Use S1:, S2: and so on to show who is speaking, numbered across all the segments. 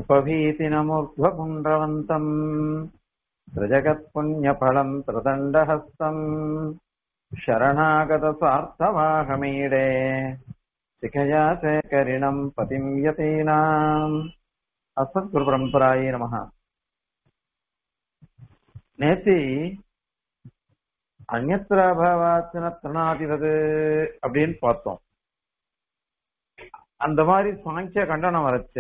S1: उपभीतिनमूर्ध्वपुण्ड्रवन्तम् सृजगत्पुण्यफलम् त्रिदण्डहस्तम् शरणागतसार्थवाहमीडे शिखया शेखरिणम् पतिम् यतीनाम् அஸ்மத்குருபரம்பராயே நமக நேத்தி அந்நத்திராபாவாச்சன திருநாதிவது அப்படின்னு பார்த்தோம் அந்த மாதிரி சாங்கிய கண்டனம் வரைச்ச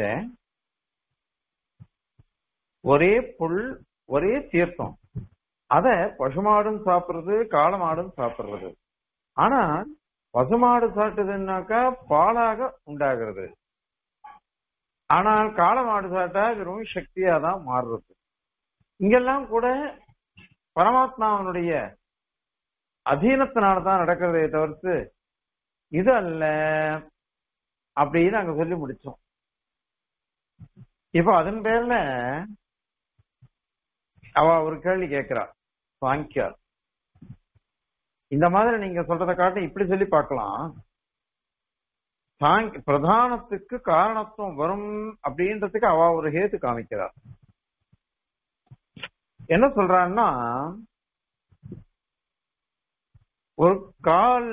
S1: ஒரே புல் ஒரே தீர்த்தம் அத பசுமாடும் சாப்பிடுறது காளமாடும் சாப்பிடுறது ஆனா பசுமாடு சாப்பிட்டதுன்னாக்கா பாலாக உண்டாகிறது ஆனால் காளமாடு சாப்பிட்டா வெறும் சக்தியா தான் மாறுறது இங்கெல்லாம் கூட பரமாத்மாவனுடைய அதீனத்தினால்தான் நடக்கிறதே தவிர்த்து இது அல்ல அப்படின்னு அங்க சொல்லி முடிச்சோம் இப்போ அதன் பேர்ல அவ ஒரு கேள்வி கேட்கிறா சாங்கியார் இந்த மாதிரி நீங்க சொல்றதை காட்ட இப்படி சொல்லி பார்க்கலாம் சாங்க பிரதானத்துக்கு காரணத்துவம் வரும் அப்படின்றதுக்கு அவ ஒரு ஹேத்து காமிக்கிறார் என்ன சொல்றான்னா ஒரு கால்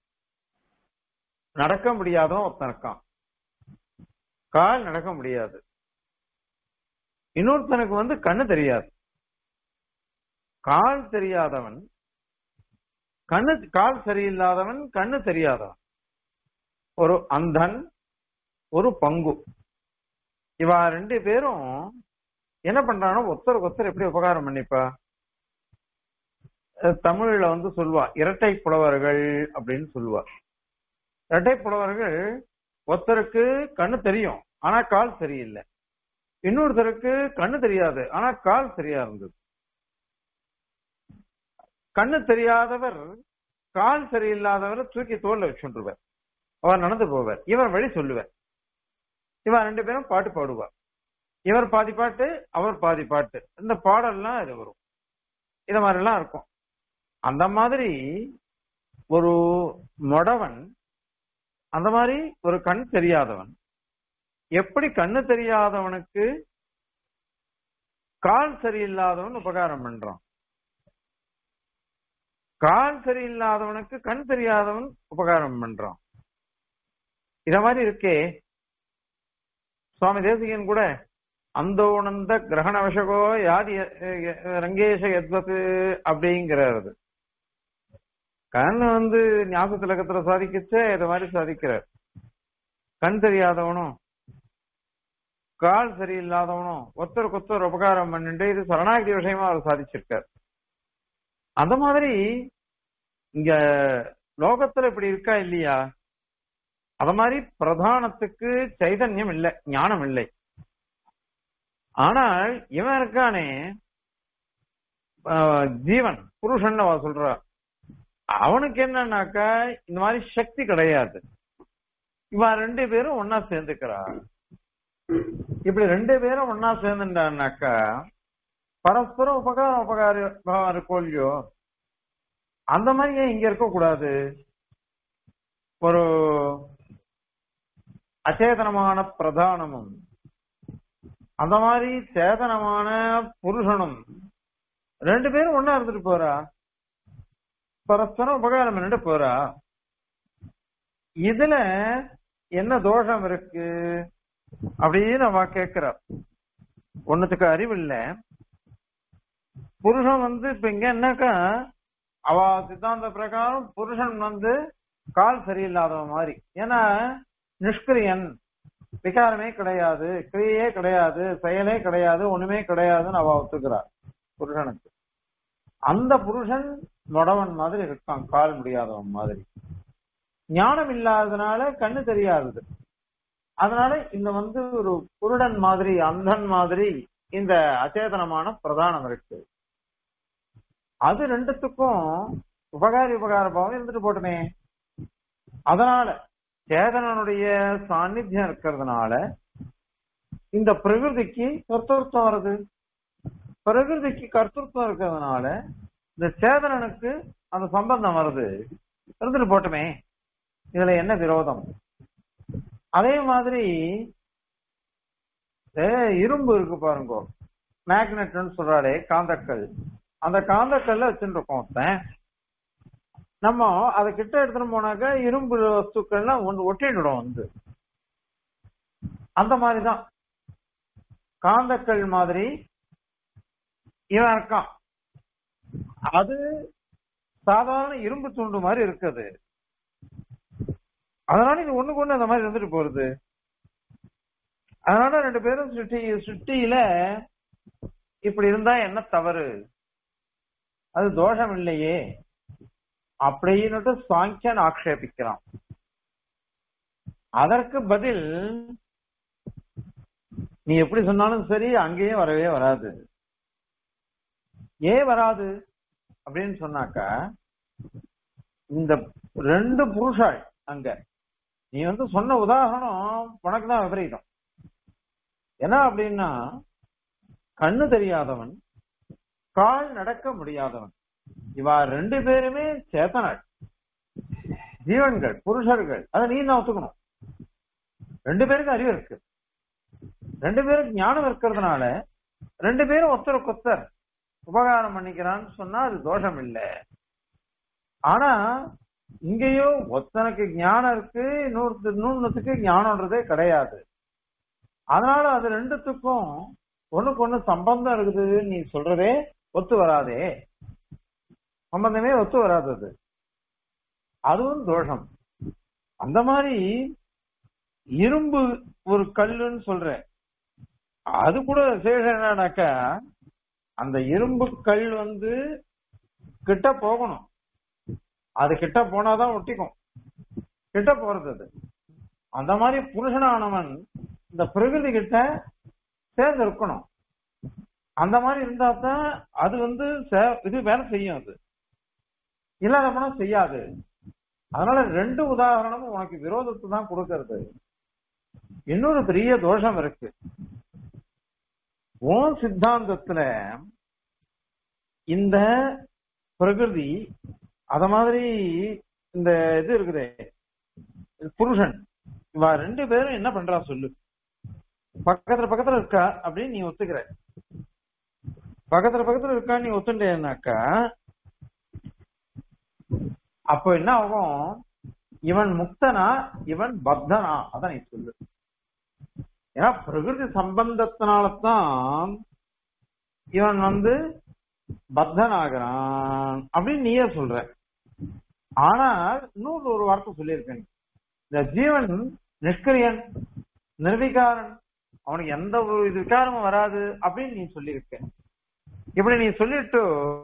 S1: நடக்க முடியாதவன் ஒருத்தன் இருக்கான் கால் நடக்க முடியாது இன்னொருத்தனுக்கு வந்து கண்ணு தெரியாது கால் தெரியாதவன் கண்ணு கால் சரியில்லாதவன் கண்ணு தெரியாதவன் ஒரு அந்தன் ஒரு பங்கு இவா ரெண்டு பேரும் என்ன பண்றானோ ஒருத்தருக்கு ஒருத்தர் எப்படி உபகாரம் பண்ணிப்பா தமிழ்ல வந்து சொல்லுவா இரட்டை புலவர்கள் அப்படின்னு சொல்லுவா இரட்டை புலவர்கள் ஒருத்தருக்கு கண்ணு தெரியும் ஆனா கால் சரியில்லை இன்னொருத்தருக்கு கண்ணு தெரியாது ஆனா கால் சரியா இருந்தது கண்ணு தெரியாதவர் கால் சரியில்லாதவரை தூக்கி தோல்ல வச்சுருவார் அவர் நடந்து போவார் இவர் வழி சொல்லுவார் இவர் ரெண்டு பேரும் பாட்டு பாடுவார் இவர் பாதி பாட்டு அவர் பாதி பாட்டு இந்த பாடல்லாம் இது வரும் இது மாதிரி எல்லாம் இருக்கும் அந்த மாதிரி ஒரு மொடவன் அந்த மாதிரி ஒரு கண் தெரியாதவன் எப்படி கண்ணு தெரியாதவனுக்கு கால் சரியில்லாதவன் உபகாரம் பண்றான் கால் சரியில்லாதவனுக்கு கண் தெரியாதவன் உபகாரம் பண்றான் இத மாதிரி இருக்கே சுவாமி தேசிகன் கூட அந்தோணந்த கிரகண விஷகோ யாதி ரங்கேஷ எத்வத்து அப்படிங்கிறது கண் வந்து ஞாபக திலகத்துல சாதிக்கச்சே இத மாதிரி சாதிக்கிறார் கண் தெரியாதவனும் கால் சரியில்லாதவனும் ஒருத்தருக்கு ஒருத்தர் உபகாரம் பண்ணிட்டு இது சரணாகதி விஷயமா அவர் சாதிச்சிருக்கார் அந்த மாதிரி இங்க லோகத்துல இப்படி இருக்கா இல்லையா அத மாதிரி பிரதானத்துக்கு சைதன்யம் இல்லை ஞானம் இல்லை ஆனால் இவன் இருக்கானே ஜீவன் புருஷன் அவ சொல்ற அவனுக்கு என்னன்னாக்கா இந்த மாதிரி சக்தி கிடையாது இவன் ரெண்டு பேரும் ஒன்னா சேர்ந்துக்கிறா இப்படி ரெண்டு பேரும் ஒன்னா சேர்ந்துட்டான்னாக்கா பரஸ்பரம் உபகாரம் உபகாரம் இருக்கோ இல்லையோ அந்த மாதிரி ஏன் இங்க இருக்க கூடாது ஒரு அச்சேதனமான பிரதானமும் அந்த மாதிரி சேதனமான புருஷனும் ரெண்டு பேரும் ஒன்னா இருந்துட்டு போறா பரஸ்பரம் உபகாரம் பண்ணிட்டு போறா இதுல என்ன தோஷம் இருக்கு அப்படின்னு அவ கேக்குறா ஒன்னுத்துக்கு அறிவு இல்ல புருஷன் வந்து இப்ப இங்க என்னக்கா அவ சித்தாந்த பிரகாரம் புருஷன் வந்து கால் சரியில்லாத மாதிரி ஏன்னா நிஷ்கிரியன் விகாரமே கிடையாது கிரியே கிடையாது செயலே கிடையாது ஒண்ணுமே கிடையாதுன்னு அவ ஒத்துக்கிறார் புருஷனுக்கு அந்த புருஷன் நொடவன் மாதிரி இருக்கான் கால் முடியாதவன் மாதிரி ஞானம் இல்லாததுனால கண்ணு தெரியாது அதனால இந்த வந்து ஒரு குருடன் மாதிரி அந்தன் மாதிரி இந்த அச்சேதனமான பிரதானம் இருக்கு அது ரெண்டுத்துக்கும் உபகாரி உபகார பாவம் இருந்துட்டு போட்டுமே அதனால சேதனனுடைய சாநித்தியம் இருக்கிறதுனால இந்த பிரகிருதிக்கு கர்த்தத்துவம் வருது பிரகிருதிக்கு கர்த்தத்துவம் இருக்கிறதுனால இந்த சேதனனுக்கு அந்த சம்பந்தம் வருது இருந்துட்டு போட்டுமே இதுல என்ன விரோதம் அதே மாதிரி ஏ, இரும்பு இருக்கு பாருங்க மேக்னெட்னு சொல்றாளே காந்தக்கல் அந்த காந்தக்கல்ல வச்சுட்டு இருக்கோம் ஒருத்தன் நம்ம அதை கிட்ட எடுத்துட்டு போனாக்க இரும்பு வஸ்துக்கள்லாம் ஒன்று ஒட்டிடும் வந்து அந்த மாதிரிதான் காந்தக்கல் மாதிரி இவன் இருக்கான் அது சாதாரண இரும்பு துண்டு மாதிரி இருக்குது அதனால இது ஒண்ணுக்கு ஒண்ணு அந்த மாதிரி இருந்துட்டு போறது அதனால ரெண்டு பேரும் சுட்டி சுட்டியில இப்படி இருந்தா என்ன தவறு அது தோஷம் இல்லையே அப்படின்னுட்டு சாங்கியன் ஆக்ஷேபிக்கிறான் அதற்கு பதில் நீ எப்படி சொன்னாலும் சரி அங்கேயும் வரவே வராது ஏன் வராது அப்படின்னு சொன்னாக்கா இந்த ரெண்டு புருஷாள் அங்க நீ வந்து சொன்ன உதாரணம் உனக்கு தான் விபரீதம் என்ன அப்படின்னா கண்ணு தெரியாதவன் கால் நடக்க முடியாதவன் இவா ரெண்டு பேருமே சேத்தனாள் ஜீவன்கள் புருஷர்கள் அதை நீ தான் ஒத்துக்கணும் ரெண்டு பேருக்கும் அறிவு இருக்கு ரெண்டு பேருக்கு ஞானம் இருக்கிறதுனால ரெண்டு பேரும் ஒருத்தருக்கு ஒருத்தர் உபகாரம் பண்ணிக்கிறான்னு சொன்னா அது தோஷம் இல்லை ஆனா இங்கேயோ ஒருத்தனுக்கு ஞானம் இருக்கு இன்னொருத்த இன்னொன்னுத்துக்கு ஞானம்ன்றதே கிடையாது அதனால அது ரெண்டுத்துக்கும் ஒண்ணுக்கு ஒண்ணு சம்பந்தம் இருக்குது நீ சொல்றதே ஒத்து வராதே சம்பந்தமே ஒத்து வராது அது அதுவும் தோஷம் அந்த மாதிரி இரும்பு ஒரு கல்லுன்னு சொல்ற அது கூட விசேஷம் என்னன்னாக்கா அந்த இரும்பு கல் வந்து கிட்ட போகணும் அது கிட்ட போனாதான் ஒட்டிக்கும் கிட்ட போறது அது அந்த மாதிரி புருஷனானவன் இந்த பிரகிருதி கிட்ட சேர்ந்து இருக்கணும் அந்த மாதிரி இருந்தா தான் அது வந்து சே- இது வேலை செய்யும் அது இல்லாத போனா செய்யாது அதனால ரெண்டு உதாரணமும் உனக்கு விரோதத்தை தான் கொடுக்கறது இன்னொரு பெரிய தோஷம் இருக்கு உன் சித்தாந்தத்துல இந்த பிரகிருதி அத மாதிரி இந்த இது இருக்குதே புருஷன் இவ ரெண்டு பேரும் என்ன பண்றா சொல்லு பக்கத்துல பக்கத்துல இருக்கா அப்படின்னு நீ ஒத்துக்கிற பக்கத்துல பக்கத்துல இருக்கா நீ ஒத்துட்டேனாக்கா அப்போ என்ன ஆகும் இவன் முக்தனா இவன் பத்தனா அதான் நீ சொல்லு ஏன்னா பிரகிருதி சம்பந்தத்தினாலதான் இவன் வந்து பத்தன் ஆகிறான் அப்படின்னு நீயே சொல்ற ஆனால் இன்னொரு ஒரு வார்த்தை சொல்லியிருக்கேன் இந்த ஜீவன் நிஷ்கிரியன் நிர்விகாரன் அவனுக்கு எந்த ஒரு இது விகாரமும் வராது அப்படின்னு நீ சொல்லியிருக்க இப்படி நீ சொல்லிட்டு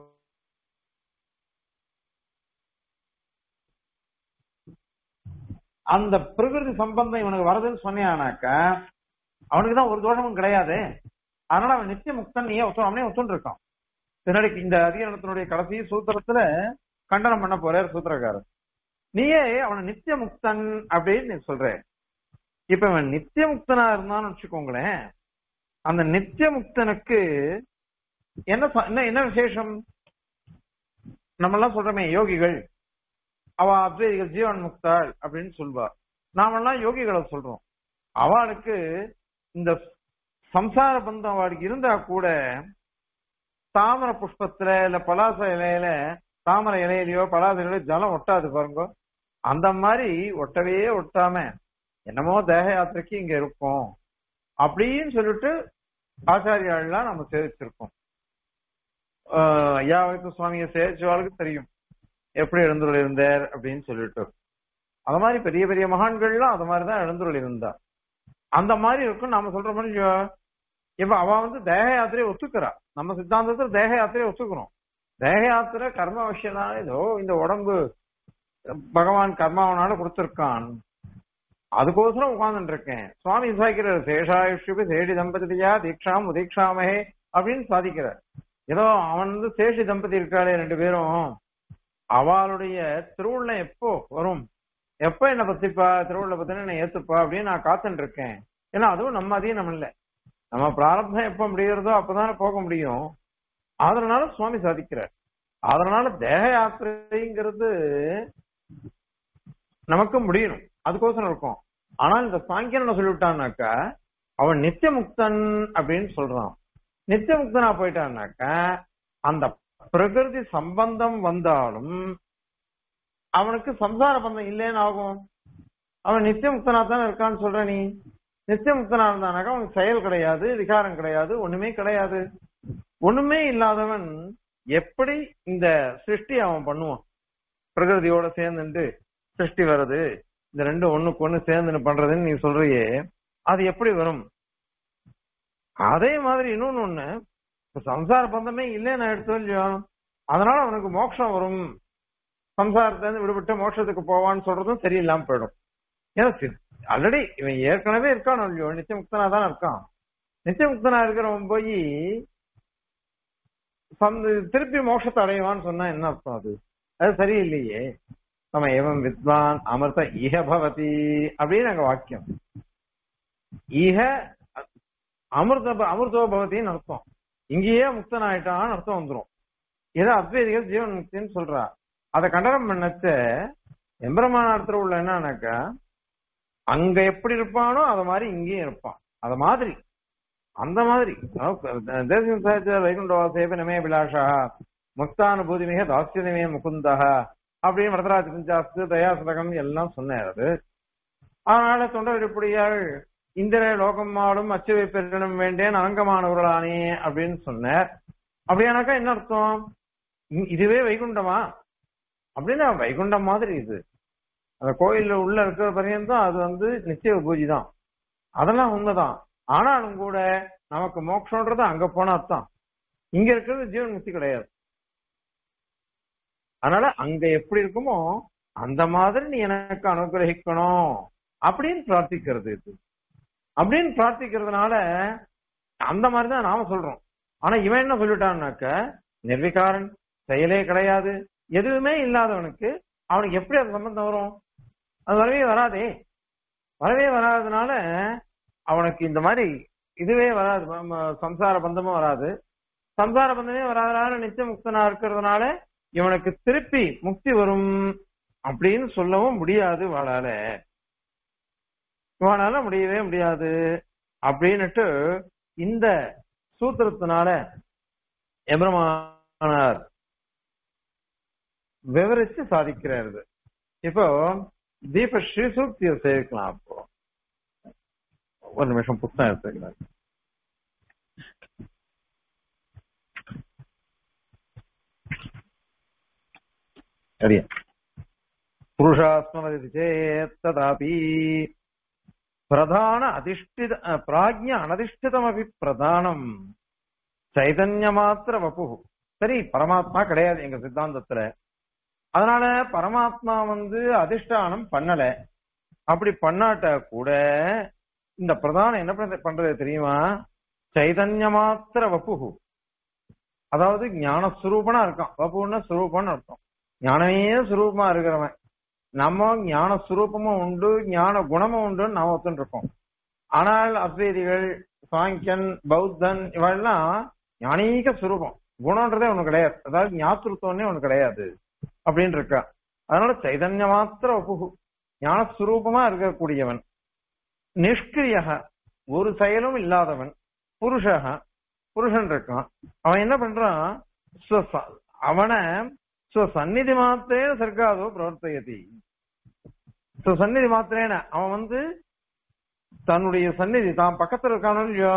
S1: அந்த பிரகிருதி சம்பந்தம் இவனுக்கு வருதுன்னு சொன்னியானாக்கா அவனுக்கு தான் ஒரு தோஷமும் கிடையாது அதனால அவன் நித்திய முக்தன் நீயே ஒத்து அவனே ஒத்துன்னு இருக்கான் பின்னாடி இந்த அதிகாரத்தினுடைய கடைசி சூத்திரத்துல கண்டனம் பண்ண போறார் சூத்திரக்காரர் நீயே அவனை நித்திய முக்தன் அப்படின்னு நீ சொல்ற இப்ப இவன் நித்திய முக்தனா இருந்தான்னு வச்சுக்கோங்களேன் அந்த நித்திய முக்தனுக்கு என்ன ச- என்ன என்ன விசேஷம் நம்ம எல்லாம் சொல்றோமே யோகிகள் அவ அத்வைதிகள் ஜீவன் முக்தாள் அப்படின்னு சொல்வா நாமெல்லாம் யோகிகளை சொல்றோம் அவளுக்கு இந்த சம்சார பந்தம் அவளுக்கு இருந்தா கூட தாமரை புஷ்பத்துல இல்ல பலாச இலையில தாமரை இலையிலயோ பலாச இலையிலயோ ஜலம் ஒட்டாது பாருங்க அந்த மாதிரி ஒட்டவே ஒட்டாம என்னமோ தேக யாத்திரைக்கு இங்க இருக்கும் அப்படின்னு சொல்லிட்டு ஆச்சாரியாள்லாம் நம்ம சேவிச்சிருக்கோம் ஆஹ் ஐயா வைத்த சுவாமியை சேவிச்சவாளுக்கு தெரியும் எப்படி எழுந்துருள் இருந்தார் அப்படின்னு சொல்லிட்டு அந்த மாதிரி பெரிய பெரிய மகான்கள்லாம் அது மாதிரிதான் எழுந்துருள் இருந்தா அந்த மாதிரி இருக்கும் நாம சொல்ற மாதிரி இப்ப அவ வந்து தேக யாத்திரையை ஒத்துக்கிறா நம்ம சித்தாந்தத்துல தேக யாத்திரையை ஒத்துக்கிறோம் தேக யாத்திரை கர்ம விஷயம் தான் ஏதோ இந்த உடம்பு பகவான் கர்மாவனால கொடுத்திருக்கான் அதுக்கோசரம் உட்கார்ந்துட்டு இருக்கேன் சுவாமி சாய்க்கிறார் சேஷாயுஷுபி சேஷி தம்பதியா தீக்ஷாம் உதீக்ஷாமஹே அப்படின்னு சாதிக்கிறார் ஏதோ அவன் வந்து சேஷி தம்பதி இருக்காளே ரெண்டு பேரும் அவளுடைய திருவுள்ள எப்போ வரும் எப்ப என்ன பத்திப்பா திருவுள்ள பத்தின என்ன ஏத்துப்பா அப்படின்னு நான் காத்துட்டு இருக்கேன் ஏன்னா அதுவும் நம்ம அதீனம் இல்லை நம்ம பிராரப்தம் எப்ப முடிகிறதோ அப்பதானே போக முடியும் அதனால சுவாமி சாதிக்கிறார் அதனால தேக யாத்திரைங்கிறது நமக்கு முடியணும் அதுக்கோசரம் இருக்கும் ஆனால் இந்த சாங்கியன் என்ன சொல்லிவிட்டான்னாக்கா அவன் நித்திய முக்தன் அப்படின்னு சொல்றான் நித்திய முக்தனா போயிட்டான்னாக்க அந்த பிரகிருதி சம்பந்தம் வந்தாலும் அவனுக்கு சம்சார பந்தம் இல்லைன்னு ஆகும் அவன் நித்திய முக்தனா தானே இருக்கான்னு சொல்ற நீ நித்திய முக்தனா இருந்தானாக்கா அவனுக்கு செயல் கிடையாது விகாரம் கிடையாது ஒண்ணுமே கிடையாது ஒண்ணுமே இல்லாதவன் எப்படி இந்த சிருஷ்டி அவன் பண்ணுவான் பிரகிருதியோட சேர்ந்துட்டு சிருஷ்டி வருது இந்த ரெண்டு ஒண்ணுக்கு ஒண்ணு சேர்ந்து பண்றதுன்னு நீ சொல்றியே அது எப்படி வரும் அதே மாதிரி இன்னொன்னு ஒண்ணு இப்ப சம்சார பந்தமே இல்லைன்னு நான் எடுத்து இல்லையோ அதனால அவனுக்கு மோட்சம் வரும் சம்சாரத்துல இருந்து விடுபட்டு மோட்சத்துக்கு போவான்னு சொல்றதும் சரியில்லாம போயிடும் ஏன்னா ஆல்ரெடி இவன் ஏற்கனவே இருக்கானோ இல்லையோ நித்திய முக்தனா தான் இருக்கான் நித்திய முக்தனா இருக்கிறவன் போய் சந்த- திருப்பி மோட்சத்தை அடைவான்னு சொன்னா என்ன அர்த்தம் அது அது சரியில்லையே நம்ம ஏவம் வித்வான் அமிர்த இஹ பவதி அப்படின்னு அங்க வாக்கியம் இஹ அமிர்த அமிர்தோ பவதின்னு அர்த்தம் இங்கேயே முக்தன் ஆயிட்டான்னு அர்த்தம் வந்துரும் ஏதோ அத்வைதிகள் ஜீவன் முக்தின்னு சொல்றா அதை கண்டனம் பண்ணச்ச எம்பெருமான அர்த்தம் உள்ள என்னன்னாக்கா அங்க எப்படி இருப்பானோ அத மாதிரி இங்கேயும் இருப்பான் அத மாதிரி அந்த மாதிரி அதாவது தேசியம் சாஹித்ய வைகுண்ட வாசேப நமே அபிலாஷா முக்தானுபூதிமிக தாஸ்யனிமே முகுந்தா அப்படின்னு வரதராஜ பஞ்சாஸ்து தயாசதகம் எல்லாம் சொன்னார் அது அதனால தொண்டர் விருப்படியால் இந்திர லோகம் ஆளும் அச்சுவை பெருகணும் வேண்டேன் அங்கமானவர்களானே அப்படின்னு சொன்னார் அப்படியானாக்கா என்ன அர்த்தம் இ- இதுவே வைகுண்டமா அப்படின்னா வைகுண்டம் மாதிரி இது அந்த கோயில்ல உள்ள இருக்கிற பரியந்தம் அது வந்து நிச்சய பூஜை தான் அதெல்லாம் உண்மைதான் ஆனாலும் கூட நமக்கு மோட்சம்ன்றது அங்க போனா தான் இங்க இருக்கிறது ஜீவன் முக்தி கிடையாது அதனால அங்க எப்படி இருக்குமோ அந்த மாதிரி நீ எனக்கு அனுகிரகிக்கணும் அப்படின்னு பிரார்த்திக்கிறது இது அப்படின்னு பிரார்த்திக்கிறதுனால அந்த மாதிரி தான் நாம சொல்றோம் ஆனா இவன் என்ன சொல்லிட்டான்னாக்க நிர்விகாரன் செயலே கிடையாது எதுவுமே இல்லாதவனுக்கு அவனுக்கு எப்படி அது சம்பந்தம் வரும் அது வரவே வராதே வரவே வராதனால அவனுக்கு இந்த மாதிரி இதுவே வராது ம- ம- சம்சார பந்தமும் வராது சம்சார பந்தமே வராதனால நித்திய முக்தனா இருக்கிறதுனால இவனுக்கு திருப்பி முக்தி வரும் அப்படின்னு சொல்லவும் முடியாது வாழால இவனால முடியவே முடியாது அப்படின்னுட்டு இந்த சூத்திரத்தினால எபிரமானார் விவரிச்சு சாதிக்கிறாரு இப்போ தீப ஸ்ரீ சூக்தியை சேர்க்கலாம் அப்போ ஒரு நிமிஷம் புத்தகம் எடுத்துக்கிறார் சரியா புருஷாஸ்மதி சேத் ததாபி பிரதான அதிஷ்டித அஹ், பிராஜ்ஞ அனதிஷ்டிதமபி பிரதானம் சைதன்ய மாத்திர வபு சரி பரமாத்மா கிடையாது எங்க சித்தாந்தத்துல அதனால பரமாத்மா வந்து அதிஷ்டானம் பண்ணல அப்படி பண்ணாட்டா கூட இந்த பிரதானம் என்ன பண்றது- பண்றது தெரியுமா சைதன்ய மாத்திர வப்புகு அதாவது ஞான சுரூபனா இருக்கான் வப்புன்னா சுரூபம்னு அர்த்தம் ஞானமே சுரூபமா இருக்கிறவன் நம்ம ஞான சுரூபமும் உண்டு ஞான குணமும் உண்டுன்னு நாம ஒத்துன்னு இருக்கோம் ஆனால் அத்வைதிகள் சாங்கியன் பௌத்தன் இவெல்லாம் ஞானீக சுரூபம் குணம்ன்றதே ஒண்ணு கிடையாது அதாவது ஞாத்திருத்தம்னே ஒண்ணு கிடையாது அப்படின்னு இருக்கா அதனால சைதன்ய மாத்திர ஒப்புகு ஞானஸ்வரூபமா இருக்கக்கூடியவன் நிஷ்கிரியக ஒரு செயலும் இல்லாதவன் புருஷக புருஷன் இருக்கான் அவன் என்ன பண்றான் ஸ்வ- அவனை சந்நிதி மாத்திரேன சர்க்காதோ பிரவர்த்தயதி So, சந்நிதி மாத்திரேன அவன் வந்து தன்னுடைய சந்நிதி தான் பக்கத்துல இருக்கானோ இல்லையோ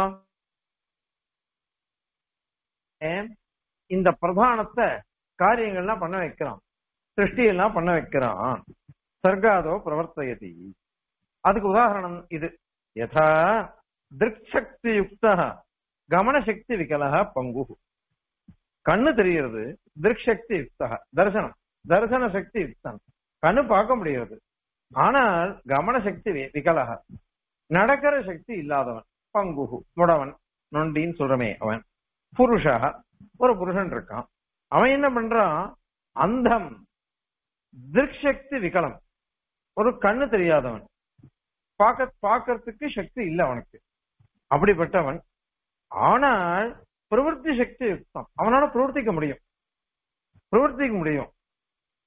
S1: ஏன்? இந்த பிரதானத்தை காரியங்கள்லாம் பண்ண வைக்கிறான் சிருஷ்டி எல்லாம் பண்ண வைக்கிறான் சர்க்காதோ பிரவர்த்தயதி அதுக்கு உதாரணம் இது யதா திருக்ஷக்தி யுக்த கமனசக்தி விகலக பங்கு கண்ணு தெரிகிறது திருக்ஷக்தி யுக்த தரிசனம் தரிசன சக்தி யுக்தன் கண்ணு பார்க்க முடிகிறது ஆனால் கமன சக்தி வி- விகலக நடக்கிற சக்தி இல்லாதவன் பங்குகு முடவன் நொண்டின்னு சொல்றமே அவன் புருஷா ஒரு புருஷன் இருக்கான் அவன் என்ன பண்றான் அந்தம் திருக்ஷக்தி விகலம் ஒரு கண்ணு தெரியாதவன் பார்க்க பார்க்கறதுக்கு சக்தி இல்ல அவனுக்கு அப்படிப்பட்டவன் ஆனால் பிரவൃத்தி சக்தி யுக்தம் அவனால பிரவர்த்திக்க முடியும் பிரவர்த்திக்க முடியும்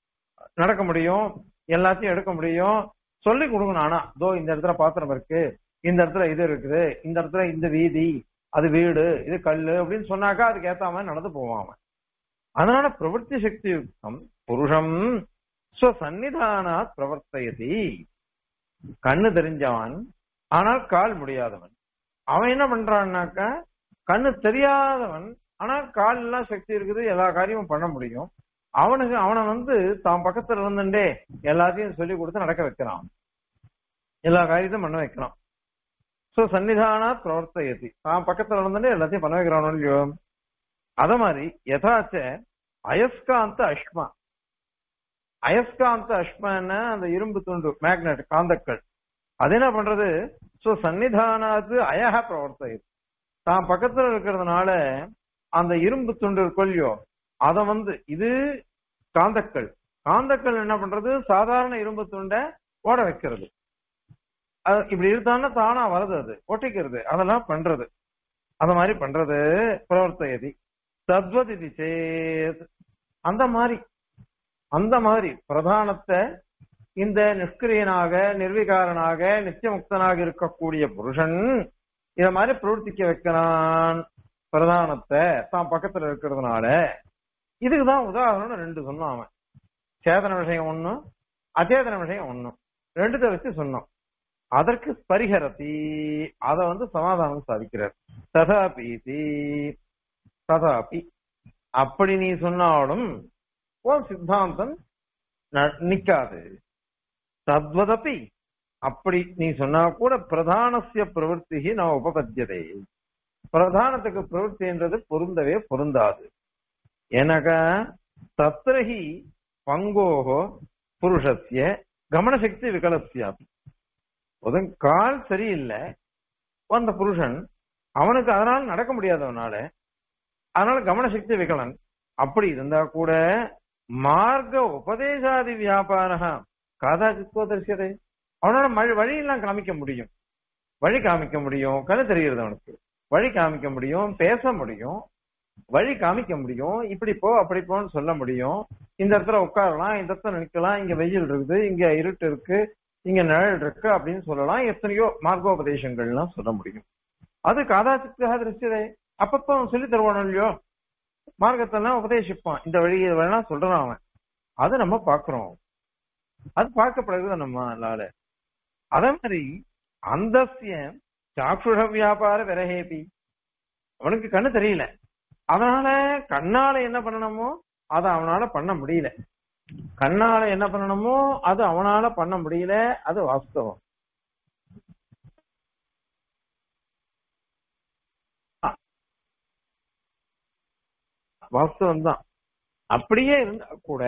S1: நடக்க முடியும் எல்லாத்தையும் எடுக்க முடியும் சொல்லி கொடுக்கணும் ஆனா தோ இந்த இடத்துல பாத்திரம் இருக்கு இந்த இடத்துல இது இருக்குது இந்த இடத்துல இந்த வீதி அது வீடு இது கல்லு அப்படின்னு சொன்னாக்கா அதுக்கு ஏத்த மாதிரி நடந்து போவான் அவன் அதனால பிரவൃத்தி சக்தி யுக்தம் புருஷம் ஸ்வசன்னிதானாத் பிரவர்த்தயதி கண்ணு தெரிஞ்சவன் ஆனால் கால் முடியாதவன் அவன் என்ன பண்றான்னாக்கா கண்ணு தெரியாதவன் ஆனா கால் எல்லாம் சக்தி இருக்குது எல்லா காரியமும் பண்ண முடியும் அவனுக்கு அவனை வந்து தான் பக்கத்துல இருந்துட்டே எல்லாத்தையும் சொல்லி கொடுத்து நடக்க வைக்கிறான் எல்லா காரியத்தையும் பண்ண வைக்கிறான் சோ சன்னிதானா பிரவர்த்தயதி தான் பக்கத்துல இருந்துட்டே எல்லாத்தையும் பண்ண வைக்கிறானோ இல்லையோ அத மாதிரி யதாச்ச அயஸ்காந்த அஷ்மா அயஸ்காந்த அஷ்மன்னா அந்த இரும்பு துண்டு மேக்னெட் காந்தக்கள் அது என்ன பண்றது சோ சன்னிதானாத்து அயக பிரவர்த்தயது தான் பக்கத்துல இருக்கிறதுனால அந்த இரும்பு துண்டு கொல்லியோ அத வந்து இது காந்தக்கள் காந்தக்கள் என்ன பண்றது சாதாரண இரும்பு துண்டை ஓட வைக்கிறது அது இப்படி இருந்தான்னா தானா வருது அது ஒட்டிக்கிறது அதெல்லாம் பண்றது அந்த மாதிரி பண்றது பிரவர்த்தயதி தத்வதி சேத் அந்த மாதிரி அந்த மாதிரி பிரதானத்தை இந்த நிஷ்கிரியனாக நிர்விகாரனாக நித்தியமுக்தனாக இருக்கக்கூடிய புருஷன் இத மாதிரி பிரவர்த்திக்க வைக்கிறான் பிரதானத்தை தான் பக்கத்துல இருக்கிறதுனால இதுக்குதான் உதாரணம் ரெண்டு சொன்னான் அவன் சேதன விஷயம் ஒண்ணு அச்சேதன விஷயம் ஒண்ணு ரெண்டுத்தை வச்சு சொன்னோம் அதற்கு பரிகரத்தி அத வந்து சமாதானம் சாதிக்கிறார் ததாபி ததாபி அப்படி நீ சொன்னாலும் உன் சித்தாந்தம் ந- நிக்காது தத்வதப்பி அப்படி நீ சொன்னா கூட பிரதானசிய பிரவருத்தி நான் உபபத்தியதே பிரதானத்துக்கு பிரவருத்தின்றது பொருந்தவே பொருந்தாது எனக தத்ரஹி பங்கோகோ புருஷஸ்ய கமனசக்தி விகலசியாபி உதன் கால் சரியில்லை அந்த புருஷன் அவனுக்கு அதனால நடக்க முடியாதவனால அதனால கவனசக்தி விகலன் அப்படி இருந்தா கூட மார்க்க உபதேசாதி வியாபாரா காதாச்சித்வோ தரிசியதே அவனால மழை வழியெல்லாம் காமிக்க முடியும் வழி காமிக்க முடியும் கதை தெரிகிறது அவனுக்கு வழி காமிக்க முடியும் பேச முடியும் வழி காமிக்க முடியும் இப்படி போ அப்படி போன்னு சொல்ல முடியும் இந்த இடத்துல உட்காரலாம் இந்த இடத்துல நிக்கலாம் இங்க வெயில் இருக்குது இங்க இருட்டு இருக்கு இங்க நிழல் இருக்கு அப்படின்னு சொல்லலாம் எத்தனையோ மார்க்கோபதேசங்கள்லாம் சொல்ல முடியும் அது காதாச்சித்தாக திருஷ்டதே அப்பப்ப அவன் சொல்லி தருவானோ இல்லையோ மார்க்கத்தெல்லாம் உபதேசிப்பான் இந்த வழியை வேணா சொல்றான் அவன் அது நம்ம பாக்குறோம் அது பார்க்கப்படுகிறது நம்மளால அதே மாதிரி அந்தஸ்ய சாக்ஷுஷ வியாபார விரகேபி அவனுக்கு கண்ணு தெரியல அதனால கண்ணால என்ன பண்ணணுமோ அதை அவனால பண்ண முடியல கண்ணால என்ன பண்ணணுமோ அது அவனால பண்ண முடியல அது வாஸ்தவம் வாஸ்தவம் தான் அப்படியே இருந்தா கூட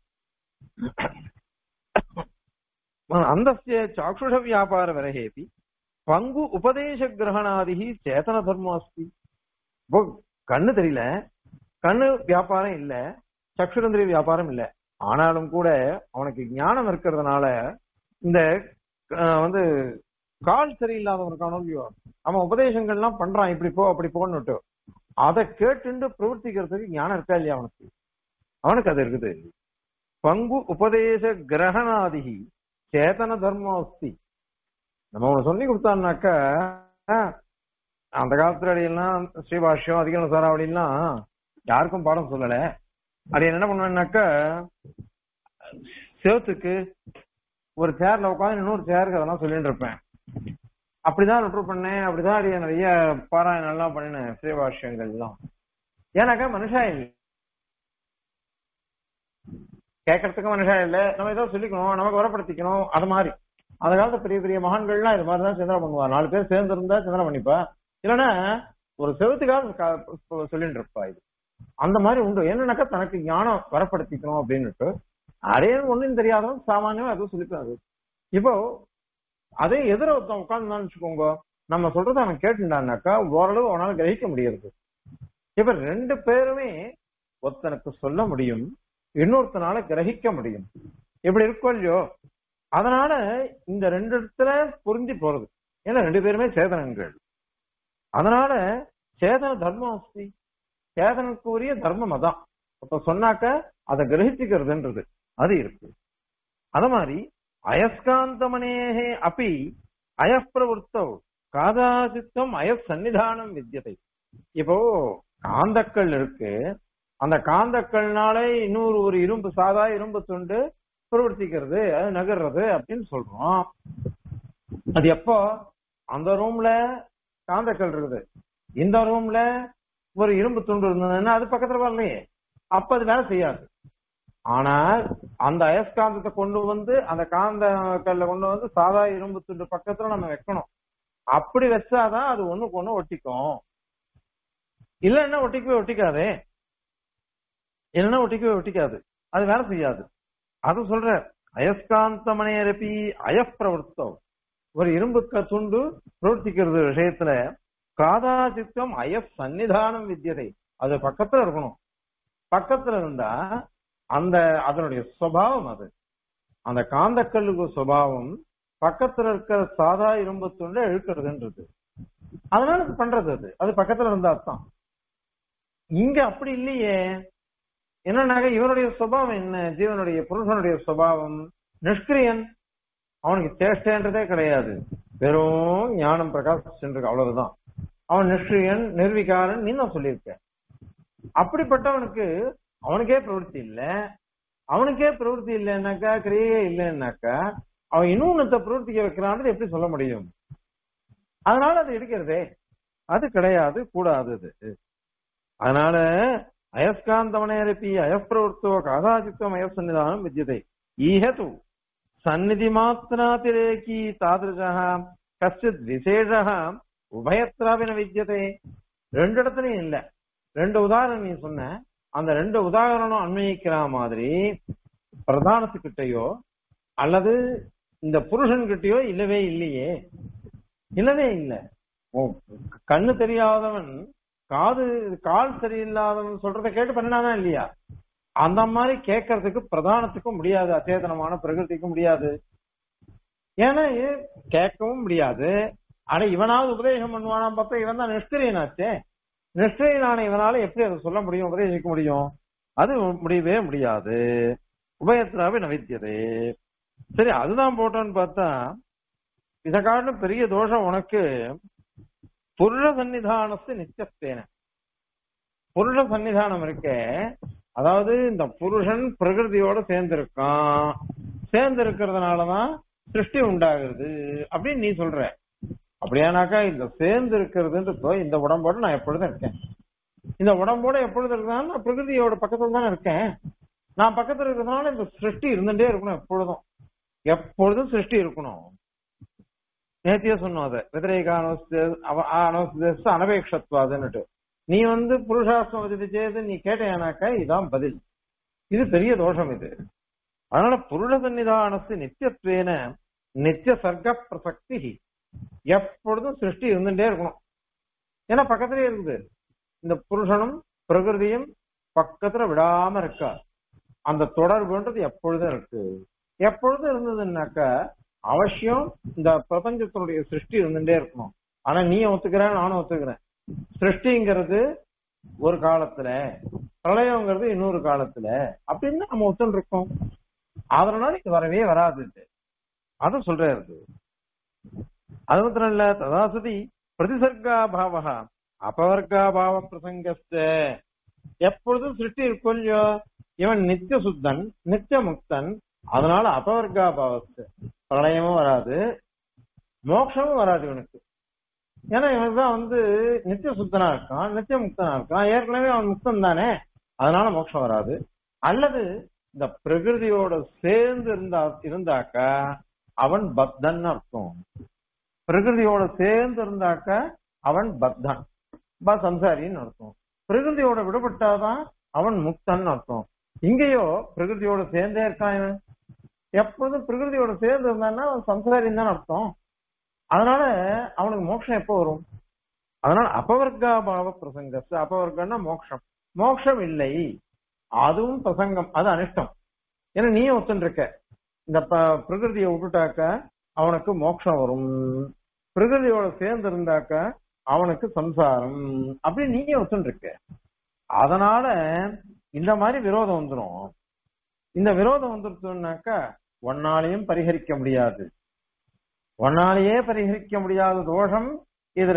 S1: அந்தஸ்ய சாக்ஷுஷ வியாபார விரகேபி பங்கு உபதேச கிரகணாதி சேதன தர்மம் அஸ்தி இப்போ கண்ணு தெரியல கண்ணு வியாபாரம் இல்ல சக்ஷுரந்திரி வியாபாரம் இல்ல ஆனாலும் கூட அவனுக்கு ஞானம் இருக்கிறதுனால இந்த அஹ், வந்து கால் சரியில்லாதவன் இருக்கானோ இல்லையோ அவன் உபதேசங்கள்லாம் பண்றான் இப்படி போ அப்படி போன்னுட்டு அதை கேட்டுண்டு பிரவர்த்திக்கிறதுக்கு ஞானம் இருக்கா இல்லையா அவனுக்கு அவனுக்கு அது இருக்குது பங்கு உபதேச கிரகணாதிகி சேதன தர்மம் அஸ்தி நம்ம ஒண்ணு சொல்லி கொடுத்தான்னாக்கா அந்த காலத்துல அடியெல்லாம் ஸ்ரீபாஷ்யம் அதிக சாராவளிலாம் யாருக்கும் பாடம் சொல்லல அது என்ன பண்ணுவேன்னாக்கா செவத்துக்கு ஒரு சேர்ல உட்காந்து இன்னொரு சேருக்கு அதெல்லாம் சொல்லிட்டு இருப்பேன் அப்படிதான் ரிட்ரு பண்ணேன் அப்படிதான் அடிய நிறைய பாராயணம் எல்லாம் பண்ணினேன் ஸ்ரீபாஷ்யங்கள் எல்லாம் ஏன்னாக்கா மனுஷா இல்லை கேட்கறதுக்கு மனுஷா இல்ல நம்ம ஏதோ சொல்லிக்கணும் நமக்கு வரப்படுத்திக்கணும் அது மாதிரி அந்த காலத்துல பெரிய பெரிய மகான்கள்லாம் இது மாதிரி தான் சிந்தனை பண்ணுவா நாலு பேர் சேர்ந்து இருந்தா சிந்தனை பண்ணிப்பா இல்லைன்னா ஒரு செவத்துக்காக க- சொல்லிட்டு இருப்பா இது அந்த மாதிரி உண்டு என்னன்னாக்கா தனக்கு ஞானம் வரப்படுத்திக்கணும் அப்படின்னுட்டு அதே ஒண்ணும் தெரியாதவன் சாமானியமா எதுவும் சொல்லிப்பான் அது இப்போ அதே எதிர ஒருத்தன் உட்கார்ந்தான்னு வச்சுக்கோங்க நம்ம சொல்றதை அவன் கேட்டுட்டான்னாக்கா ஓரளவு அவனால கிரகிக்க முடியாது இப்ப ரெண்டு பேருமே ஒருத்தனுக்கு சொல்ல முடியும் இன்னொருத்தனால கிரகிக்க முடியும் இப்படி இருக்கோ இல்லையோ அதனால இந்த ரெண்டு இடத்துல பொருந்தி போறது ஏன்னா ரெண்டு பேருமே சேதனங்கள் அதனால சேதன தர்மம் அஸ்தி சேதனுக்கு உரிய தர்மம் அதான் இப்ப சொன்னாக்க அதை கிரகிச்சுக்கிறதுன்றது அது இருக்கு அத மாதிரி அயஸ்காந்தமனேகே அப்பி அயப்பிரவருத்தவ் காதாசித்தம் அய சன்னிதானம் வித்தியதை இப்போ காந்தக்கள் இருக்கு அந்த காந்தக்கள்னால இன்னொரு ஒரு இரும்பு சாதா இரும்பு துண்டு பிரவர்த்திக்கிறது அது நகர்றது அப்படின்னு சொல்றோம் அது எப்போ அந்த ரூம்ல காந்தக்கல் இருக்குது இந்த ரூம்ல ஒரு இரும்பு துண்டு இருந்ததுன்னா அது பக்கத்துல வரலையே அப்ப அது வேலை செய்யாது ஆனால் அந்த அயஸ்காந்தத்தை கொண்டு வந்து அந்த காந்த கல்ல கொண்டு வந்து சாதா இரும்பு துண்டு பக்கத்துல நம்ம வைக்கணும் அப்படி வச்சாதான் அது ஒண்ணுக்கு ஒண்ணு ஒட்டிக்கும் இல்லைன்னா ஒட்டிக்கவே ஒட்டிக்காதே இல்லைன்னா ஒட்டிக்கவே ஒட்டிக்காது அது வேலை செய்யாது அது சொல்ற அயஸ்காந்தமனையரப்பி அயப்பிரவர்த்தம் ஒரு இரும்பு க- துண்டு பிரவர்த்திக்கிறது விஷயத்துல காதாசித்தம் அய சன்னிதானம் வித்தியதை அது பக்கத்துல இருக்கணும் பக்கத்துல இருந்தா அந்த அதனுடைய சுபாவம் அது அந்த காந்தக்கல்லுக்கு சுபாவம் பக்கத்துல இருக்கிற சாதா இரும்பு துண்டை இழுக்கிறதுன்றது அதனால அது பண்றது அது அது பக்கத்துல இருந்தா தான் இங்க அப்படி இல்லையே என்னன்னாக்க இவனுடைய சுபாவம் என்ன ஜீவனுடைய புருஷனுடைய சுபாவம் நிஷ்கிரியன் அவனுக்கு சேஷ்டன்றதே கிடையாது வெறும் ஞானம் பிரகாசிச்சிருக்கு அவ்வளவுதான் அவன் நிஷ்கிரியன் நிர்விகாரன் நீ தான் சொல்லியிருக்க அப்படிப்பட்டவனுக்கு அவனுக்கே பிரவೃತ್ತಿ இல்ல அவனுக்கே பிரவೃತ್ತಿ இல்லைன்னாக்கா கிரியே இல்லைன்னாக்கா அவன் இன்னொன்னத்தை பிரவர்த்திக்க வைக்கிறான்றது எப்படி சொல்ல முடியும் அதனால அது எடுக்கிறதே அது கிடையாது கூடாது அது அதனால அயஸ்காந்தமனேரப்பி அயப்பிரவருத்தோ காதாசித்தம் அயசன்னிதானம் வித்தியதை ஈஹது சந்நிதி மாத்திராதிரேகி தாதிருஷா கஷ்டித் விசேஷ உபயத்ராவின வித்தியதை ரெண்டு இடத்துலயும் இல்ல ரெண்டு உதாரணம் நீ சொன்ன அந்த ரெண்டு உதாரணம் அன்வயிக்கிற மாதிரி பிரதானத்துக்கிட்டயோ அல்லது இந்த புருஷன் கிட்டயோ இல்லவே இல்லையே இல்லவே இல்லை ஓ, கண்ணு தெரியாதவன் காது கால் சரியில்லாதவன் சொல்றத கேட்டு பண்ணானா இல்லையா அந்த மாதிரி கேட்கறதுக்கு பிரதானத்துக்கும் முடியாது அச்சேதனமான பிரகிருதிக்கும் முடியாது ஏன்னா இது கேட்கவும் முடியாது ஆனா இவனாவது உபதேசம் பண்ணுவானாம் பார்த்தா இவன் தான் நிஷ்கிரியனாச்சே நிஷ்கிரியனான இவனால எப்படி அதை சொல்ல முடியும் உபதேசிக்க முடியும் அது முடியவே முடியாது உபயத்திராவே நவித்தியதே சரி அதுதான் போட்டோன்னு பார்த்தா இதை காட்டிலும் பெரிய தோஷம் உனக்கு புருஷ சன்னிதானத்து நித்தியத்தேன புருஷ சன்னிதானம் இருக்கே அதாவது இந்த புருஷன் பிரகிருதியோட சேர்ந்திருக்கான் சேர்ந்து இருக்கிறதுனாலதான் சிருஷ்டி உண்டாகிறது அப்படின்னு நீ சொல்ற அப்படியானாக்கா இந்த சேர்ந்து இருக்கிறதுன்றதோ இந்த உடம்போட நான் எப்பொழுதும் இருக்கேன் இந்த உடம்போட எப்பொழுதும் இருக்கேன் நான் பிரகிருதியோட பக்கத்துல தானே இருக்கேன் நான் பக்கத்துல இருக்கிறதுனால இந்த சிருஷ்டி இருந்துட்டே இருக்கணும் எப்பொழுதும் எப்பொழுதும் சிருஷ்டி இருக்கணும் நேத்தியே சொன்னோம் அதை விதிரேகானோஸ் அனபேட்சத்வாதுன்னுட்டு நீ வந்து புருஷாஸ்தம் வசதி செய்து நீ கேட்டேனாக்கா இதான் பதில் இது பெரிய தோஷம் இது அதனால புருஷ சன்னிதானத்து நித்தியத்வேன நித்திய சர்க்க பிரசக்தி எப்பொழுதும் சிருஷ்டி இருந்துட்டே இருக்கணும் ஏன்னா பக்கத்திலே இருக்குது இந்த புருஷனும் பிரகிருதியும் பக்கத்துல விடாம இருக்கா அந்த தொடர்புன்றது எப்பொழுதும் இருக்கு எப்பொழுதும் இருந்ததுன்னாக்கா அவசியம் இந்த பிரபஞ்சத்தினுடைய சிருஷ்டி இருந்துட்டே இருக்கணும் ஆனா நீ ஒத்துக்கிறேன் நானும் ஒத்துக்கிறேன் சிருஷ்டிங்கிறது ஒரு காலத்துல பிரளயங்கிறது இன்னொரு காலத்துல அப்படின்னு நம்ம ஒத்துன்னு இருக்கோம் அதனால இது வரவே வராது இது. அத சொல்றாரு அது மாத்திரம் இல்ல ததாசதி பிரதிசர்காபாவா அபவர்காபாவ பிரசங்கஸ்த எப்பொழுதும் சிருஷ்டி இருக்கும் இல்லையோ இவன் நித்திய சுத்தன் நித்திய முக்தன் அதனால அபவர்காபாவஸ்த பிரளயமும் வராது மோட்சமும் வராது இவனுக்கு ஏன்னா இவனுக்கு தான் வந்து நித்திய சுத்தனா இருக்கான் நித்திய முக்தனா இருக்கான் ஏற்கனவே அவன் முக்தன் தானே அதனால மோட்சம் வராது அல்லது இந்த பிரகிருதியோட சேர்ந்து இருந்தா இருந்தாக்கா அவன் பத்தன் அர்த்தம் பிரகிருதியோட சேர்ந்து இருந்தாக்க அவன் பத்தன் ப சம்சாரின்னு அர்த்தம் பிரகிருதியோட விடுபட்டாதான் அவன் முக்தன் அர்த்தம் இங்கேயோ பிரகிருதியோட சேர்ந்தே இருக்கான் இவன் எப்பொழுதும் பிரகிருதியோட சேர்ந்து இருந்தான்னா அவன் சம்சாரின்னு தான் அர்த்தம் அதனால அவனுக்கு மோட்சம் எப்போ வரும் அதனால அபவர்காபாவ பிரசங்கஸ் அபவர்க்கம்னா மோட்சம் மோட்சம் இல்லை அதுவும் பிரசங்கம் அது அனிஷ்டம் ஏன்னா நீயும் ஒத்துன்னு இருக்க இந்த ப- பிரகிருதியை விட்டுட்டாக்க அவனுக்கு மோட்சம் வரும் பிரகிருதியோட சேர்ந்து இருந்தாக்க அவனுக்கு சம்சாரம் அப்படி நீயே ஒத்துன்னு இருக்க அதனால இந்த மாதிரி விரோதம் வந்துரும் இந்த விரோதம் வந்துருச்சுனாக்கா ஒன்னாலையும் பரிகரிக்க முடியாது உன்னாலேயே பரிகரிக்க முடியாத தோஷம் இதுல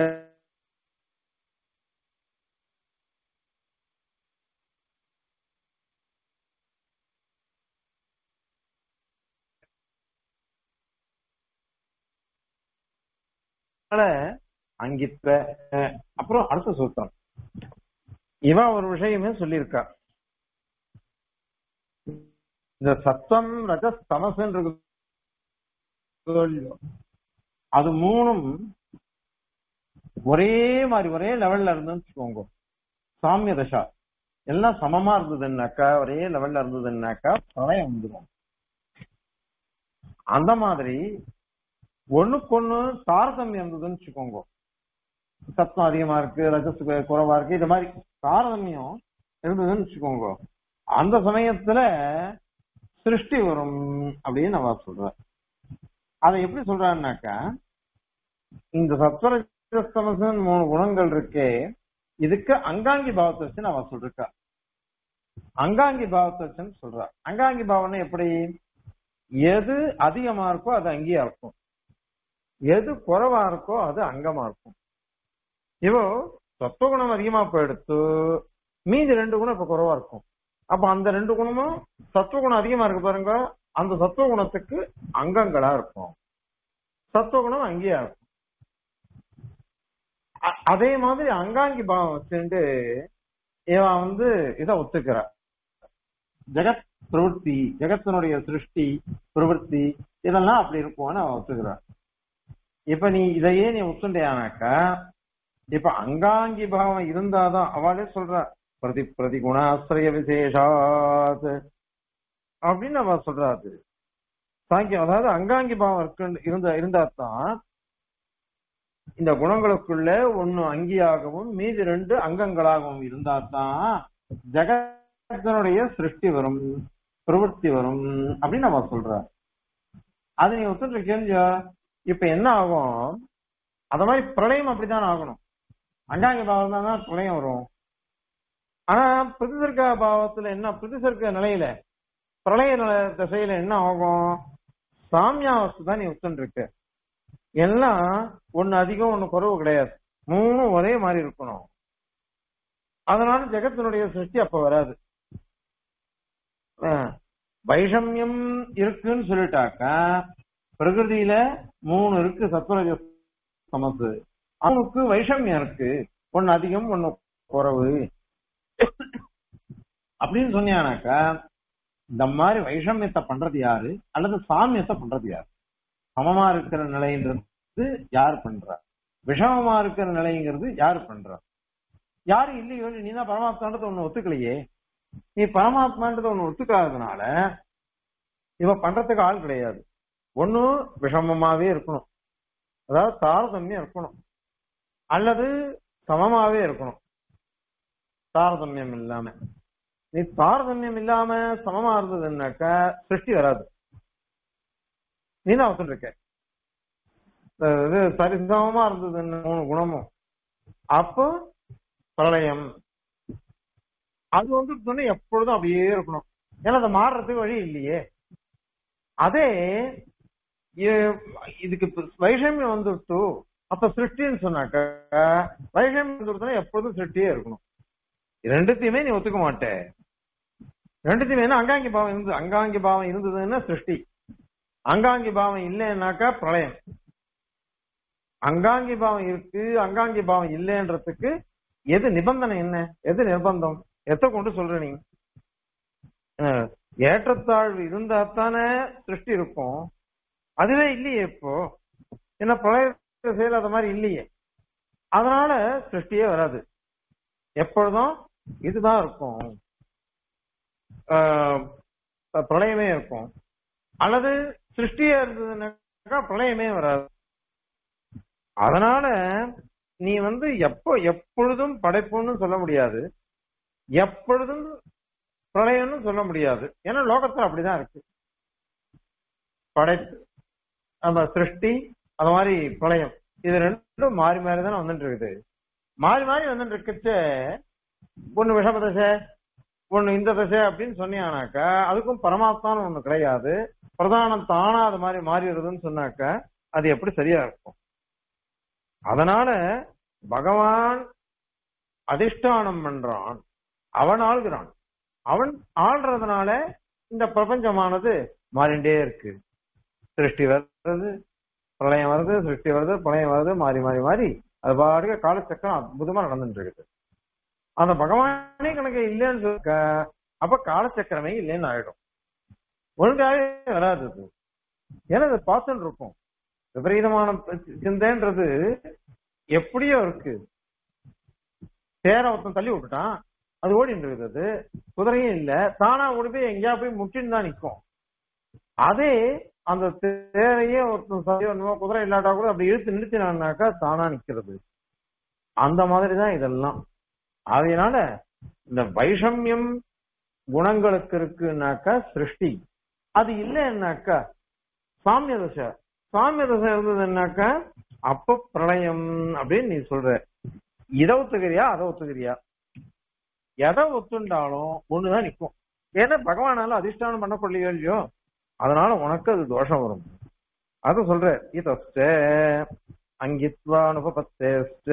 S1: அதனால அங்கித்த அப்புறம் அடுத்த சூத்திரம் இவன் ஒரு விஷயமே சொல்லியிருக்கா இந்த சத்தம் ரஜஸ் தமசுன்றது அது மூணும் ஒரே மாதிரி ஒரே லெவல்ல இருந்துன்னு வச்சுக்கோங்க சாமிய தசா எல்லாம் சமமா இருந்ததுன்னாக்கா ஒரே லெவல்ல இருந்ததுன்னாக்கா பிரளயம் வந்துடும் அந்த மாதிரி ஒண்ணுக்கொண்ணு தாரதமியம் இருந்ததுன்னு வச்சுக்கோங்க சத்தம் அதிகமா இருக்கு ரஜஸ் குறைவா இருக்கு இது மாதிரி தாரதமியம் இருந்ததுன்னு வச்சுக்கோங்க அந்த சமயத்துல சிருஷ்டி வரும் அப்படின்னு அவ சொல்ற அதை எப்படி சொல்றான்னாக்கா இந்த சத்வரஜஸ்தமசன் மூணு குணங்கள் இருக்கே இதுக்கு அங்காங்கி பாவத்தை வச்சு அவ சொல்றா அங்காங்கி பாவத்தை வச்சுன்னு சொல்றா அங்காங்கி பாவம்னா எப்படி எது அதிகமா இருக்கோ அது அங்கேயா இருக்கும் எது குறைவா இருக்கோ அது அங்கமா இருக்கும் இப்போ சத்துவகுணம் அதிகமா போயிடுத்து மீதி ரெண்டு குணம் இப்ப குறைவா இருக்கும் அப்ப அந்த ரெண்டு குணமும் சத்துவகுணம் அதிகமா இருக்கு பாருங்க அந்த சத்துவகுணத்துக்கு அங்கங்களா இருக்கும் சத்துவகுணம் அங்கேயா இருக்கும் அ- அதே மாதிரி அங்காங்கி பாவம் வச்சுட்டு இவன் வந்து இத ஒத்துக்கிறா ஜெகத் பிரவൃத்தி ஜெகத்தினுடைய சிருஷ்டி பிரவൃத்தி இதெல்லாம் அப்படி இருக்கும்னு அவன் ஒத்துக்கிறான் இப்ப நீ இதையே நீ ஒத்துண்டையானாக்கா இப்ப அங்காங்கி பாவம் இருந்தாதான் அவளே சொல்றா பிரதி பிரதி குணாசிரிய விசேஷாத் அப்படின்னு அவ சொல்றா அது சாங்கியம் அதாவது அங்காங்கி பாவம் இருக்கு இருந்த இருந்தா தான் இந்த குணங்களுக்குள்ள ஒண்ணு அங்கியாகவும் மீதி ரெண்டு அங்கங்களாகவும் இருந்தா தான் ஜெகத்தினுடைய சிருஷ்டி வரும் பிரவൃத்தி வரும் அப்படின்னு அவ சொல்றா அது நீ ஒத்துட்டு இருக்கேன்னு இப்ப என்ன ஆகும் அத மாதிரி பிரளயம் அப்படித்தான் ஆகணும் அண்டாங்க பாவம் தான் பிரளயம் வரும் ஆனா பிரதிசர்க்க பாவத்துல என்ன பிரதிசர்க்க நிலையில பிரளய நில திசையில என்ன ஆகும் சாமியாவஸ்து தான் நீ ஒத்துன்னு இருக்க எல்லாம் ஒண்ணு அதிகம் ஒண்ணு குறைவு கிடையாது மூணும் ஒரே மாதிரி இருக்கணும் அதனால ஜெகத்தினுடைய சிருஷ்டி அப்ப வராது அஹ், வைஷமியம் இருக்குன்னு சொல்லிட்டாக்கா பிரகிருதியில மூணு இருக்கு சத்வரஜ சமசு அவனுக்கு வைஷமியம் இருக்கு ஒண்ணு அதிகம் ஒண்ணு குறைவு அப்படின்னு சொன்னியானாக்கா இந்த மாதிரி வைஷமியத்தை பண்றது யாரு அல்லது சாமியத்தை பண்றது யாரு சமமா இருக்கிற நிலைன்றது யார் பண்றா விஷமமா இருக்கிற நிலைங்கிறது யாரு பண்றா யாரு இல்லையோ நீ தான் பரமாத்மான்றது ஒண்ணு ஒத்துக்கலையே நீ பரமாத்மான்றது ஒண்ணு ஒத்துக்காததுனால இவ பண்றதுக்கு ஆள் கிடையாது ஒண்ணு விஷமமாவே இருக்கணும் அதாவது தாரதமியம் இருக்கணும் அல்லது சமமாவே இருக்கணும் தாரதமியம் இல்லாம நீ தாரதமியம் இல்லாம சமமா இருந்ததுன்னாக்கா சிருஷ்டி வராது நீ தான் ஒத்துருக்க இது சரிசமமா இருந்ததுன்னு மூணு குணமும் அப்போ பிரளயம் அது வந்து சொன்னா எப்பொழுதும் அப்படியே இருக்கணும் ஏன்னா அதை மாறுறதுக்கு வழி இல்லையே அதே இ- இதுக்கு இப்ப வைஷமியம் வந்துட்டு அப்ப சிருஷ்டின்னு சொன்னாக்க வைஷமியம் வந்துருச்சுன்னா எப்பொழுதும் சிருஷ்டியே இருக்கணும் ரெண்டுத்தையுமே நீ ஒத்துக்க மாட்டே ரெண்டுத்தையுமே என்ன அங்காங்கி பாவம் இருந்தது அங்காங்கி பாவம் இருந்ததுன்னா சிருஷ்டி அங்காங்கி பாவம் இல்லைன்னாக்கா பிரளயம் அங்காங்கி பாவம் இருக்கு அங்காங்கி பாவம் இல்லைன்றதுக்கு எது நிபந்தனை என்ன எது நிர்பந்தம் எத்த கொண்டு சொல்ற நீ அஹ், ஏற்றத்தாழ்வு இருந்தா தானே சிருஷ்டி இருக்கும் அதுவே இல்லையே இப்போ என்ன பிரளய செயல் அது மாதிரி இல்லையே அதனால சிருஷ்டியே வராது எப்பொழுதும் இதுதான் இருக்கும் ஆஹ், பிரளயமே இருக்கும் அல்லது சிருஷ்டியா இருந்ததுன்னாக்கா பிரளயமே வராது அதனால நீ வந்து எப்போ எப்பொழுதும் படைப்புன்னு சொல்ல முடியாது எப்பொழுதும் பிரளயம்னு சொல்ல முடியாது ஏன்னா லோகத்துல அப்படிதான் இருக்கு படைப்பு நம்ம சிருஷ்டி அது மாதிரி பிரளயம் இது ரெண்டும் மாறி மாறி தானே வந்துட்டு இருக்குது மாறி மாறி வந்துட்டு இருக்கச்ச ஒண்ணு விஷம தசை ஒண்ணு இந்த தசை அப்படின்னு சொன்னியானாக்கா அதுக்கும் பரமாத்மான்னு ஒண்ணு கிடையாது பிரதானம் தானா அது மாதிரி மாறிடுறதுன்னு சொன்னாக்கா அது எப்படி சரியா இருக்கும் அதனால பகவான் அதிஷ்டானம் பண்றான் அவன் ஆள்கிறான் அவன் ஆள்றதுனால இந்த பிரபஞ்சமானது மாறிண்டே இருக்கு சிருஷ்டி வருது பிரளயம் வருது சிருஷ்டி வருது பிரளயம் வருது மாறி மாறி மாறி அது பாட்டுக்கு காலச்சக்கரம் அற்புதமா நடந்துட்டு இருக்குது அந்த பகவானே கணக்கு இல்லைன்னு சொல்ல அப்ப காலச்சக்கரமே இல்லைன்னு ஆயிடும் ஒழுங்காவே வராது அது. ஏன்னா அது பாசன் இருக்கும் விபரீதமான சிந்தைன்றது எப்படியோ இருக்கு தேர ஒருத்தன் தள்ளி விட்டுட்டான் அது ஓடிட்டு இருக்குது அது குதிரையும் இல்ல தானா ஓடி போய் எங்கேயா போய் முட்டின்னு தான் நிக்கும் அதே அந்த தேரையே ஒருத்தன் சரி என்னமோ குதிரை இல்லாட்டா கூட அப்படி இழுத்து நிறுத்தினான்னாக்கா தானா நிக்கிறது அந்த மாதிரி தான் இதெல்லாம் அதனால இந்த வைஷமியம் குணங்களுக்கு இருக்குனாக்கா சிருஷ்டி அது இல்லைன்னாக்கா சாமிய தசை சாமிய தசை இருந்ததுன்னாக்கா அப்ப பிரளயம் அப்படின்னு நீ சொல்ற இதை ஒத்துக்கிறியா அதை ஒத்துக்கிறியா எதை ஒத்துண்டாலும் ஒண்ணுதான் நிக்கும் ஏன்னா பகவானால அதிஷ்டானம் பண்ணப்படலையோ இல்லையோ அதனால உனக்கு அது தோஷம் வரும் அத சொல்ற இதஸ்ட அங்கித்வானுபத்தேஸ்ட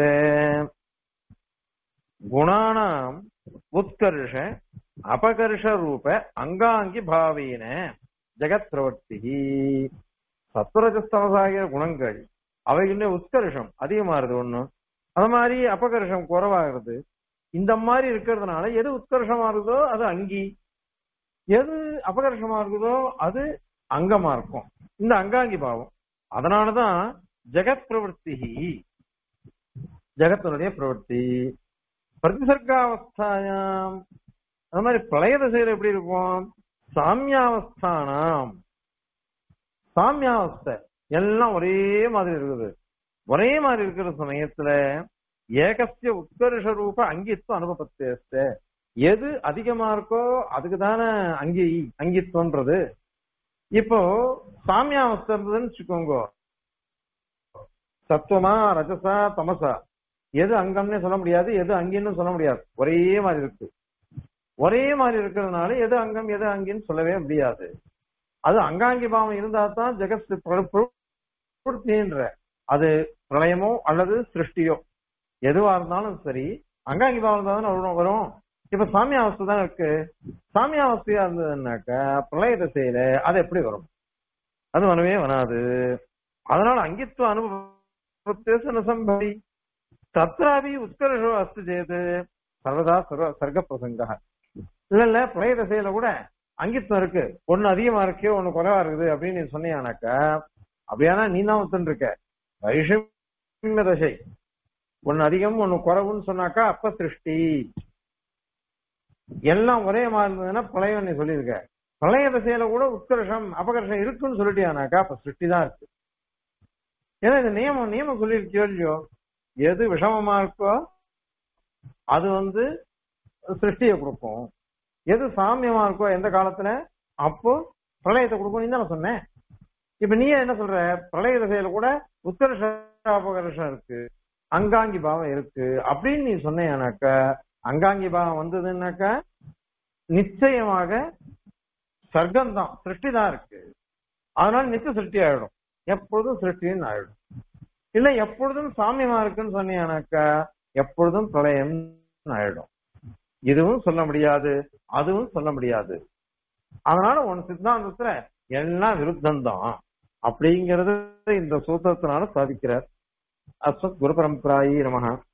S1: குணானாம் உத்கர்ஷ அபகர்ஷ ரூப அங்காங்கி பாவேன ஜெகத் பிரவர்த்தி சத்வரஜஸ்தமசாகிற குணங்கள் அவைகளே உத்கர்ஷம் அதிகமாறுது ஒண்ணு அது மாதிரி அபகர்ஷம் குறைவாகிறது இந்த மாதிரி இருக்கிறதுனால எது உத்கர்ஷமா இருக்குதோ அது அங்கி எது அபகர்ஷமா இருக்குதோ அது அங்கமா இருக்கும் இந்த அங்காங்கி பாவம் அதனாலதான் ஜெகத் பிரவர்த்தி ஜெகத்தினுடைய பிரவர்த்தி பிரதிசர்காவஸ்தாயாம் அது மாதிரி பிரளய திசையில எப்படி இருக்கும் சாமியாவஸ்தானாம் சாமியாவஸ்தை எல்லாம் ஒரே மாதிரி இருக்குது ஒரே மாதிரி இருக்கிற சமயத்துல ஏகசிய உத்கர்ஷ ரூப அங்கித்துவம் அனுபவத்தேஸ்த எது அதிகமா இருக்கோ அதுக்கு தானே அங்கி அங்கித்துவன்றது இப்போ சாமியாவஸ்தை இருந்ததுன்னு வச்சுக்கோங்க சத்துவமா ரஜசா தமசா எது அங்கம்னே சொல்ல முடியாது எது அங்கின்னு சொல்ல முடியாது ஒரே மாதிரி இருக்கு ஒரே மாதிரி இருக்கிறதுனால எது அங்கம் எது அங்கின்னு சொல்லவே முடியாது அது அங்காங்கி பாவம் இருந்தா தான் ஜெகத் பிரவൃத்தின்ற அது பிரளயமோ அல்லது சிருஷ்டியோ எதுவா இருந்தாலும் சரி அங்காங்கி பாவம் இருந்தா தானே வரும் வரும் இப்ப சாமியாவஸ்தை தான் இருக்கு சாமியாவஸ்தையா இருந்ததுன்னாக்கா பிரளய திசையில அது எப்படி வரும் அது வரவே வராது அதனால அங்கித்துவ அனுபவத்தேசன சம்பவி தத்ராபி உத்கர்ஷோ அஸ்து சேது சர்வதா சர்வ சர்க்க பிரசங்க இல்ல இல்ல பிரளய திசையில கூட அங்கித்துவம் இருக்கு ஒண்ணு அதிகமா இருக்கு ஒண்ணு குறைவா இருக்குது அப்படின்னு நீ சொன்னியானாக்கா அப்படியானா நீ தான் ஒத்துன்னு இருக்க வைஷமிய தசை ஒண்ணு அதிகம் ஒண்ணு குறைவுன்னு சொன்னாக்கா அப்ப சிருஷ்டி எல்லாம் ஒரே மாதிரி இருந்ததுன்னா பிரளயம் நீ சொல்லியிருக்க பிரளய திசையில கூட உத்கர்ஷம் அபகர்ஷம் இருக்குன்னு சொல்லிட்டியானாக்கா அப்ப சிருஷ்டி தான் இருக்கு ஏன்னா இந்த நியமம் நியமம் சொல்லியிருக்கியோ இல்லையோ எது விஷமமா இருக்கோ அது வந்து சிருஷ்டியை கொடுக்கும் எது சாமியமா இருக்கோ எந்த காலத்துல அப்போ பிரளயத்தை கொடுக்கும் நீ தான் சொன்னேன் இப்ப நீ என்ன சொல்ற பிரளய திசையில கூட உத்தரஷ அபகர்ஷம் இருக்கு அங்காங்கி பாவம் இருக்கு அப்படின்னு நீ சொன்னேனாக்கா அங்காங்கி பாவம் வந்ததுன்னாக்கா நிச்சயமாக சர்க்கம் தான் சிருஷ்டி தான் இருக்கு அதனால நித்திய சிருஷ்டி ஆயிடும் எப்பொழுதும் சிருஷ்டின்னு ஆயிடும் இல்ல எப்பொழுதும் சாமியமா இருக்குன்னு சொன்னீங்கன்னாக்கா எப்பொழுதும் பிரளயம் ஆயிடும் இதுவும் சொல்ல முடியாது அதுவும் சொல்ல முடியாது அதனால உன் சித்தாந்தத்துல எல்லாம் விருத்தம் தான் அப்படிங்கறது இந்த சூத்திரத்தினால சாதிக்கிறார் அஸ்வத் குரு பரம்பராயி நமக